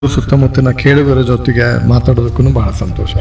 ಸುತ್ತಮುತ್ತಲಿನ ಕೇಳುಗರ ಜೊತೆಗೆ ಮಾತಾಡೋದಕ್ಕೂ ಬಹಳ ಸಂತೋಷ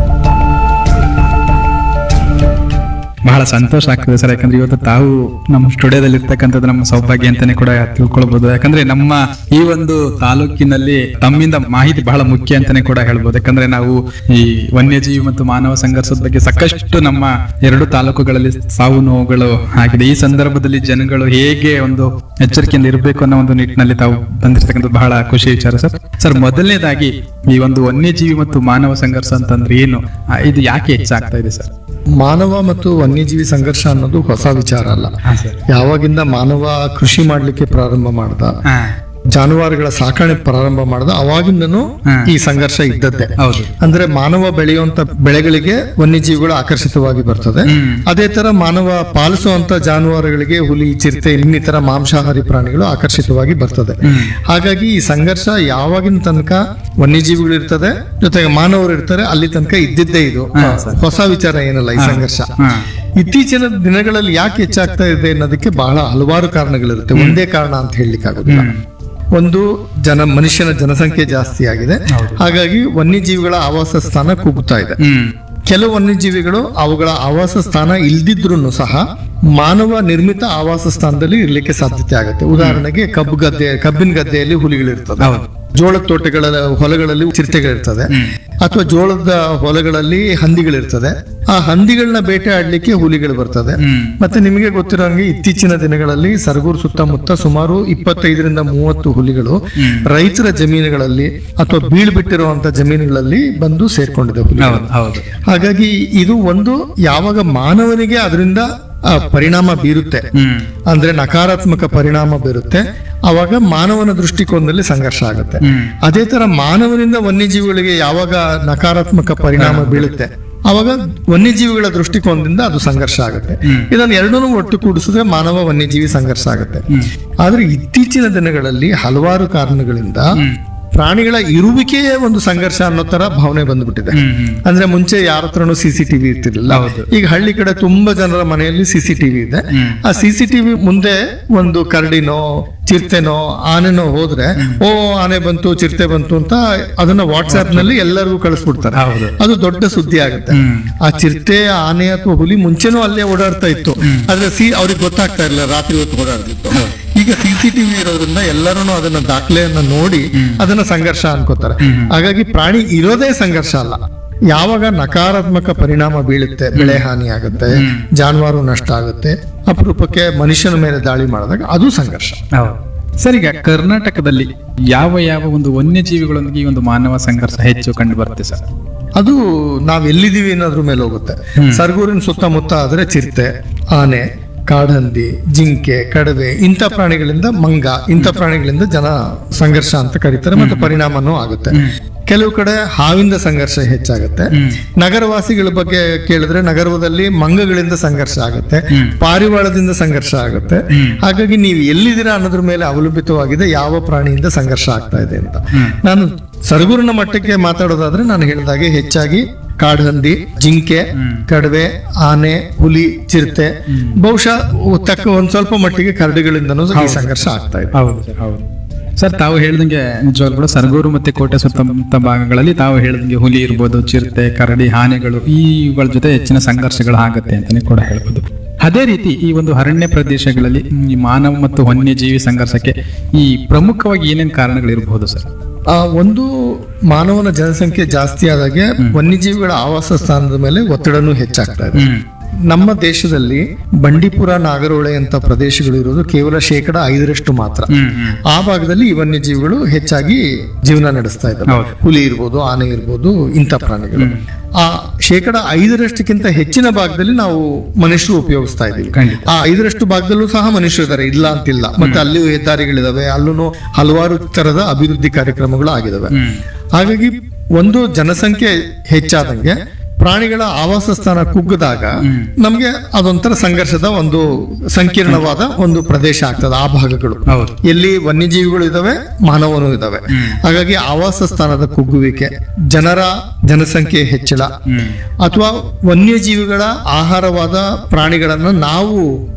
ಬಹಳ ಸಂತೋಷ ಆಗ್ತದೆ ಸರ್ ಯಾಕಂದ್ರೆ ಇವತ್ತು ತಾವು ನಮ್ಮ ಸ್ಟುಡಿಯೋದಲ್ಲಿ ಇರ್ತಕ್ಕಂಥದ್ದು ನಮ್ಮ ಸೌಭಾಗ್ಯ ಅಂತಾನೆ ಕೂಡ ತಿಳ್ಕೊಳ್ಬಹುದು ಯಾಕಂದ್ರೆ ನಮ್ಮ ಈ ಒಂದು ತಾಲೂಕಿನಲ್ಲಿ ತಮ್ಮಿಂದ ಮಾಹಿತಿ ಬಹಳ ಮುಖ್ಯ ಅಂತಾನೆ ಕೂಡ ಹೇಳ್ಬೋದು ಯಾಕಂದ್ರೆ ನಾವು ಈ ವನ್ಯಜೀವಿ ಮತ್ತು ಮಾನವ ಸಂಘರ್ಷದ ಬಗ್ಗೆ ಸಾಕಷ್ಟು ನಮ್ಮ ಎರಡು ತಾಲೂಕುಗಳಲ್ಲಿ ಸಾವು ನೋವುಗಳು ಆಗಿದೆ ಈ ಸಂದರ್ಭದಲ್ಲಿ ಜನಗಳು ಹೇಗೆ ಒಂದು ಎಚ್ಚರಿಕೆಯಿಂದ ಇರಬೇಕು ಅನ್ನೋ ಒಂದು ನಿಟ್ಟಿನಲ್ಲಿ ತಾವು ಬಂದಿರ್ತಕ್ಕಂಥದ್ದು ಬಹಳ ಖುಷಿ ವಿಚಾರ ಸರ್ ಸರ್ ಮೊದಲನೇದಾಗಿ ಈ ಒಂದು ವನ್ಯಜೀವಿ ಮತ್ತು ಮಾನವ ಸಂಘರ್ಷ ಅಂತಂದ್ರೆ ಏನು ಆ, ಇದು ಯಾಕೆ ಹೆಚ್ಚಾಗ್ತಾ ಇದೆ ಸರ್ ಮಾನವ ಮತ್ತು ವನ್ಯಜೀವಿ ಸಂಘರ್ಷ ಅನ್ನೋದು ಹೊಸ ವಿಚಾರ ಅಲ್ಲ ಹಾ ಸರ್ ಯಾವಾಗಿಂದ ಮಾನವ ಕೃಷಿ ಮಾಡ್ಲಿಕ್ಕೆ ಪ್ರಾರಂಭ ಮಾಡ್ದ ಹಾ ಜಾನುವಾರುಗಳ ಸಾಕಣೆ ಪ್ರಾರಂಭ ಮಾಡ್ದ ಅವಾಗಿಂದನೂ ಹಾ. ಈ ಸಂಘರ್ಷ ಇದ್ದದ್ದೇ ಹೌದು ಅಂದ್ರೆ ಮಾನವ ಬೆಳೆಯುವಂತ ಬೆಳೆಗಳಿಗೆ ವನ್ಯಜೀವಿಗಳು ಆಕರ್ಷಿತವಾಗಿ ಬರ್ತದೆ ಹ್ಮ್. ಅದೇ ತರ ಮಾನವ ಪಾಲಿಸುವಂತ ಜಾನುವಾರುಗಳಿಗೆ ಹುಲಿ ಚಿರತೆ ಇನ್ನಿತರ ಮಾಂಸಾಹಾರಿ ಪ್ರಾಣಿಗಳು ಆಕರ್ಷಿತವಾಗಿ ಬರ್ತದೆ ಹ್ಮ್. ಹಾಗಾಗಿ ಈ ಸಂಘರ್ಷ ಯಾವಾಗಿನ ತನಕ ವನ್ಯಜೀವಿಗಳು ಇರ್ತದೆ ಜೊತೆಗೆ ಮಾನವರು ಇರ್ತಾರೆ ಅಲ್ಲಿ ತನಕ ಇದ್ದಿದ್ದೇ ಇದು ಹಾ, ಸರ್. ಹೊಸ ವಿಚಾರ ಏನಲ್ಲ ಈ ಸಂಘರ್ಷ ಹಾ ಇತ್ತೀಚಿನ ದಿನಗಳಲ್ಲಿ ಯಾಕೆ ಹೆಚ್ಚಾಗ್ತಾ ಇದೆ ಅನ್ನೋದಕ್ಕೆ ಬಹಳ ಹಲವಾರು ಕಾರಣಗಳಿರುತ್ತೆ ಒಂದೇ ಕಾರಣ ಅಂತ ಹೇಳಲಿಕ್ಕೆ ಆಗುದಿಲ್ಲ ಹ್ಮ್. ಒಂದು ಜನ ಮನುಷ್ಯನ ಜನಸಂಖ್ಯೆ ಜಾಸ್ತಿ ಆಗಿದೆ ಹೌದು. ಹಾಗಾಗಿ ವನ್ಯಜೀವಿಗಳ ಆವಾಸ ಸ್ಥಾನ ಕುಗ್ತಾ ಇದೆ ಹ್ಮ್ ಕೆಲವು ವನ್ಯಜೀವಿಗಳು ಅವುಗಳ ಆವಾಸ ಸ್ಥಾನ ಇಲ್ದಿದ್ರು ಸಹ ಮಾನವ ನಿರ್ಮಿತ ಆವಾಸ ಸ್ಥಾನದಲ್ಲಿ ಇರ್ಲಿಕ್ಕೆ ಸಾಧ್ಯತೆ ಆಗುತ್ತೆ ಉದಾಹರಣೆಗೆ ಕಬ್ಬು ಗದ್ದೆ ಕಬ್ಬಿನ ಗದ್ದೆಯಲ್ಲಿ ಹುಲಿಗಳಿರ್ತದೆ ಹೌದು. ಜೋಳದ ತೋಟಗಳ ಹೊಲಗಳಲ್ಲಿ ಚಿರತೆಗಳಿರ್ತದೆ ಅಥವಾ ಜೋಳದ ಹೊಲಗಳಲ್ಲಿ ಹಂದಿಗಳಿರ್ತದೆ ಆ ಹಂದಿಗಳನ್ನ ಬೇಟೆ ಆಡ್ಲಿಕ್ಕೆ ಹುಲಿಗಳು ಬರ್ತದೆ ಹ್ಮ್ ಮತ್ತೆ ನಿಮಗೆ ಗೊತ್ತಿರೋ ಹಾಗೆ ಇತ್ತೀಚಿನ ದಿನಗಳಲ್ಲಿ ಸರಗೂರು ಸುತ್ತಮುತ್ತ ಸುಮಾರು ಇಪ್ಪತ್ತೈದರಿಂದ ಮೂವತ್ತು ಹುಲಿಗಳು ಹ್ಮ್. ರೈತರ ಜಮೀನುಗಳಲ್ಲಿ ಅಥವಾ ಬೀಳ್ಬಿಟ್ಟಿರುವಂತ ಜಮೀನುಗಳಲ್ಲಿ ಬಂದು ಸೇರ್ಕೊಂಡಿದೆ ಹುಲಿಗಳು ಹೌದು ಹೌದು ಹಾಗಾಗಿ ಇದು ಒಂದು ಯಾವಾಗ ಮಾನವನಿಗೆ ಅದರಿಂದ ಆ, ಪರಿಣಾಮ ಬೀರುತ್ತೆ ಹ್ಮ್ ಅಂದ್ರೆ ನಕಾರಾತ್ಮಕ ಪರಿಣಾಮ ಬೀರುತ್ತೆ ಅವಾಗ ಮಾನವನ ದೃಷ್ಟಿಕೋನದಲ್ಲಿ ಸಂಘರ್ಷ ಆಗುತ್ತೆ ಹ್ಮ್ ಅದೇ ತರ ಮಾನವನಿಂದ ವನ್ಯಜೀವಿಗಳಿಗೆ ಯಾವಾಗ ನಕಾರಾತ್ಮಕ ಪರಿಣಾಮ ಬೀಳುತ್ತೆ ಅವಾಗ ವನ್ಯಜೀವಿಗಳ ದೃಷ್ಟಿಕೋನದಿಂದ ಅದು ಸಂಘರ್ಷ ಆಗುತ್ತೆ ಹ್ಮ್. ಇದನ್ನು ಎರಡನ್ನೂ ಒಟ್ಟು ಕೂಡಿಸಿದ್ರೆ ಮಾನವ ವನ್ಯಜೀವಿ ಸಂಘರ್ಷ ಆಗುತ್ತೆ ಹ್ಮ್ ಆದ್ರೆ ಇತ್ತೀಚಿನ ದಿನಗಳಲ್ಲಿ ಹಲವಾರು ಕಾರಣಗಳಿಂದ ಹ್ಮ್ ಪ್ರಾಣಿಗಳ ಇರುವಿಕೆಯೇ ಒಂದು ಸಂಘರ್ಷ ಅನ್ನೋ ತರ ಭಾವನೆ ಬಂದ್ಬಿಟ್ಟಿದೆ ಹ್ಮ್ ಹ್ಮ್ ಅಂದ್ರೆ ಮುಂಚೆ ಯಾರ ಹತ್ರನೂ ಸಿಸಿಟಿವಿ ಇರ್ತಿರ್ಲಿಲ್ಲ ಹೌದು. ಈಗ ಹಳ್ಳಿ ಕಡೆ ತುಂಬಾ ಜನರ ಮನೆಯಲ್ಲಿ ಸಿಸಿಟಿವಿ ಇದೆ ಹ್ಮ್. ಆ ಸಿಸಿಟಿವಿ ಮುಂದೆ ಒಂದು ಕರಡಿನೋ ಚಿರತೆನೋ ಆನೆನೋ ಹೋದ್ರೆ ಓ ಆನೆ ಬಂತು ಚಿರತೆ ಬಂತು ಅಂತ ಅದನ್ನ ವಾಟ್ಸ್ಆಪ್ ನಲ್ಲಿ ಎಲ್ಲರಿಗೂ ಕಳಿಸ್ಬಿಡ್ತಾರೆ ಹೌದು ಅದು ದೊಡ್ಡ ಸುದ್ದಿ ಆಗುತ್ತೆ ಹ್ಮ್ ಆ ಚಿರತೆ ಆನೆ ಅಥವಾ ಹುಲಿ ಮುಂಚೆನೂ ಅಲ್ಲೇ ಓಡಾಡ್ತಾ ಇತ್ತು ಆದ್ರೆ ಸಿ ಅವ್ರಿಗೆ ಗೊತ್ತಾಗ್ತಾ ಇರಲಿಲ್ಲ ರಾತ್ರಿ ಹೊತ್ತು ಓಡಾಡ್ತಿತ್ತು ಈಗ ಸಿಸಿಟಿವಿ ಇರೋದ್ರಿಂದ ಎಲ್ಲರೂ ಅದನ್ನ ದಾಖಲೆಯನ್ನ ನೋಡಿ ಅದನ್ನ ಸಂಘರ್ಷ ಅನ್ಕೋತಾರೆ ಹಾಗಾಗಿ ಪ್ರಾಣಿ ಇರೋದೇ ಸಂಘರ್ಷ ಅಲ್ಲ ಯಾವಾಗ ನಕಾರಾತ್ಮಕ ಪರಿಣಾಮ ಬೀಳುತ್ತೆ ಬೆಳೆ ಹಾನಿ ಆಗುತ್ತೆ ಜಾನುವಾರು ನಷ್ಟ ಆಗುತ್ತೆ ಅಪರೂಪಕ್ಕೆ ಮನುಷ್ಯನ ಮೇಲೆ ದಾಳಿ ಮಾಡಿದಾಗ ಅದು ಸಂಘರ್ಷ ಹೌದು ಸರ್ ಈಗ ಕರ್ನಾಟಕದಲ್ಲಿ ಯಾವ ಯಾವ ಒಂದು ವನ್ಯಜೀವಿಗಳೊಂದಿಗೆ ಈ ಒಂದು ಮಾನವ ಸಂಘರ್ಷ ಹೆಚ್ಚು ಕಂಡು ಬರುತ್ತೆ ಸರ್ ಅದು ನಾವ್ ಎಲ್ಲಿದೀವಿ ಅನ್ನೋದ್ರ ಮೇಲೆ ಹೋಗುತ್ತೆ ಸರ್ಗೂರಿನ ಸುತ್ತಮುತ್ತ ಆದ್ರೆ ಚಿರತೆ ಆನೆ ಕಾಡಹಂದಿ ಜಿಂಕೆ ಕಡವೆ ಇಂಥ ಪ್ರಾಣಿಗಳಿಂದ ಮಂಗ ಇಂಥ ಪ್ರಾಣಿಗಳಿಂದ ಜನ ಸಂಘರ್ಷ ಅಂತ ಕರೀತಾರೆ ಮತ್ತೆ ಪರಿಣಾಮನೂ ಆಗುತ್ತೆ ಕೆಲವು ಕಡೆ ಹಾವಿಂದ ಸಂಘರ್ಷ ಹೆಚ್ಚಾಗುತ್ತೆ ಹ್ಮ್. ನಗರವಾಸಿಗಳ ಬಗ್ಗೆ ಕೇಳಿದ್ರೆ ನಗರದಲ್ಲಿ ಮಂಗಗಳಿಂದ ಸಂಘರ್ಷ ಆಗುತ್ತೆ ಹ್ಮ್. ಪಾರಿವಾಳದಿಂದ ಸಂಘರ್ಷ ಆಗುತ್ತೆ ಹ್ಮ್. ಹಾಗಾಗಿ ನೀವು ಎಲ್ಲಿದ್ದೀರಾ ಅನ್ನೋದ್ರ ಮೇಲೆ ಅವಲಂಬಿತವಾಗಿದೆ ಯಾವ ಪ್ರಾಣಿಯಿಂದ ಸಂಘರ್ಷ ಆಗ್ತಾ ಇದೆ ಅಂತ ಹ್ಮ್. ನಾನು ಸರಗೂರಿನ ಮಟ್ಟಕ್ಕೆ ಮಾತಾಡೋದಾದ್ರೆ ನಾನು ಹೇಳಿದಾಗೆ ಹೆಚ್ಚಾಗಿ ಕಾಡಹಂದಿ ಜಿಂಕೆ ಹ್ಮ್. ಕಡವೆ ಆನೆ ಹುಲಿ ಚಿರತೆ ಬಹುಶಃ ತಕ್ಕ ಒಂದ್ ಸ್ವಲ್ಪ ಮಟ್ಟಿಗೆ ಕರಡಿಗಳಿಂದನೂ ಈ ಸಂಘರ್ಷ ಆಗ್ತಾ ಇದೆ ಹೌದು ಸರ್ ಹೌದು ಸರ್ ತಾವು ಹೇಳ್ದಂಗೆ ನಿಜವಾಗ್ಲೂ ಕೂಡ ಸರಗೂರು ಮತ್ತೆ ಕೋಟೆ ಸುತ್ತಮುತ್ತ ಭಾಗಗಳಲ್ಲಿ ತಾವು ಹೇಳ್ದಂಗೆ ಹುಲಿ ಇರ್ಬೋದು ಚಿರತೆ ಕರಡಿ ಆನೆಗಳು ಇವುಗಳ ಜೊತೆ ಹೆಚ್ಚಿನ ಸಂಘರ್ಷಗಳು ಆಗುತ್ತೆ ಅಂತಾನೆ ಕೂಡ ಹೇಳ್ಬೋದು ಅದೇ ರೀತಿ ಈ ಒಂದು ಅರಣ್ಯ ಪ್ರದೇಶಗಳಲ್ಲಿ ಈ ಮಾನವ ಮತ್ತು ವನ್ಯಜೀವಿ ಸಂಘರ್ಷಕ್ಕೆ ಈ ಪ್ರಮುಖವಾಗಿ ಏನೇನು ಕಾರಣಗಳಿರಬಹುದು ಸರ್ ಆ ಒಂದು ಮಾನವನ ಜನಸಂಖ್ಯೆ ಜಾಸ್ತಿ ಆದಾಗೆ ವನ್ಯಜೀವಿಗಳ ಆವಾಸ ಸ್ಥಾನದ ಮೇಲೆ ಒತ್ತಡನೂ ಹೆಚ್ಚಾಗ್ತಾ ಇದೆ ಹ್ಮ್ ನಮ್ಮ ದೇಶದಲ್ಲಿ ಬಂಡೀಪುರ ನಾಗರಹೊಳೆ ಅಂತ ಪ್ರದೇಶಗಳು ಇರೋದು ಕೇವಲ ಶೇಕಡ ಐದರಷ್ಟು ಮಾತ್ರ ಹ್ಮ್ ಹ್ಮ್ ಆ ಭಾಗದಲ್ಲಿ ಈ ವನ್ಯಜೀವಿಗಳು ಹೆಚ್ಚಾಗಿ ಜೀವನ ನಡೆಸ್ತಾ ಇದ್ದಾರೆ ಹೌದು. ಹುಲಿ ಇರ್ಬೋದು ಆನೆ ಇರ್ಬೋದು ಇಂಥ ಪ್ರಾಣಿಗಳು ಆ ಶೇಕಡ ಐದರಷ್ಟಕ್ಕಿಂತ ಹೆಚ್ಚಿನ ಭಾಗದಲ್ಲಿ ನಾವು ಮನುಷ್ಯರು ಉಪಯೋಗಿಸ್ತಾ ಇದ್ದೀವಿ ಖಂಡಿತ. ಆ ಐದರಷ್ಟು ಭಾಗದಲ್ಲೂ ಸಹ ಮನುಷ್ಯರು ಇದ್ದಾರೆ ಇಲ್ಲ ಅಂತಿಲ್ಲ ಮತ್ತೆ ಅಲ್ಲಿಯೂ ಹೆದ್ದಾರಿಗಳಿದಾವೆ ಅಲ್ಲೂ ಹಲವಾರು ತರದ ಅಭಿವೃದ್ಧಿ ಕಾರ್ಯಕ್ರಮಗಳು ಆಗಿದಾವೆ ಹ್ಮ್ ಹಾಗಾಗಿ ಒಂದು ಜನಸಂಖ್ಯೆ ಹೆಚ್ಚಾದಂಗೆ ಪ್ರಾಣಿಗಳ ಆವಾಸ ಸ್ಥಾನ ಕುಗ್ಗದಾಗ ನಮ್ಗೆ ಅದೊಂಥರ ಸಂಘರ್ಷದ ಒಂದು ಸಂಕೀರ್ಣವಾದ ಒಂದು ಪ್ರದೇಶ ಆಗ್ತದೆ ಆ ಭಾಗಗಳು ಹೌದು ಎಲ್ಲಿ ವನ್ಯಜೀವಿಗಳು ಇದಾವೆ ಮಾನವನು ಇದಾವೆ ಹಾಗಾಗಿ ಆವಾಸ ಸ್ಥಾನದ ಕುಗ್ಗುವಿಕೆ ಜನರ ಜನಸಂಖ್ಯೆ ಹೆಚ್ಚಳ ಹ್ಮ್ ಅಥವಾ ವನ್ಯಜೀವಿಗಳ ಆಹಾರವಾದ ಪ್ರಾಣಿಗಳನ್ನ ನಾವು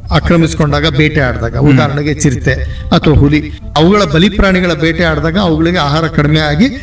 ಆಕ್ರಮಿಸಿಕೊಂಡಾಗ ಬೇಟೆ ಆಡಿದಾಗ ಉದಾಹರಣೆಗೆ ಚಿರತೆ ಅಥವಾ ಹುಲಿ ಅವುಗಳ ಬಲಿ ಪ್ರಾಣಿಗಳ ಬೇಟೆ ಆಡಿದಾಗ ಅವುಗಳಿಗೆ ಆಹಾರ ಕಡಿಮೆ ಆಗಿ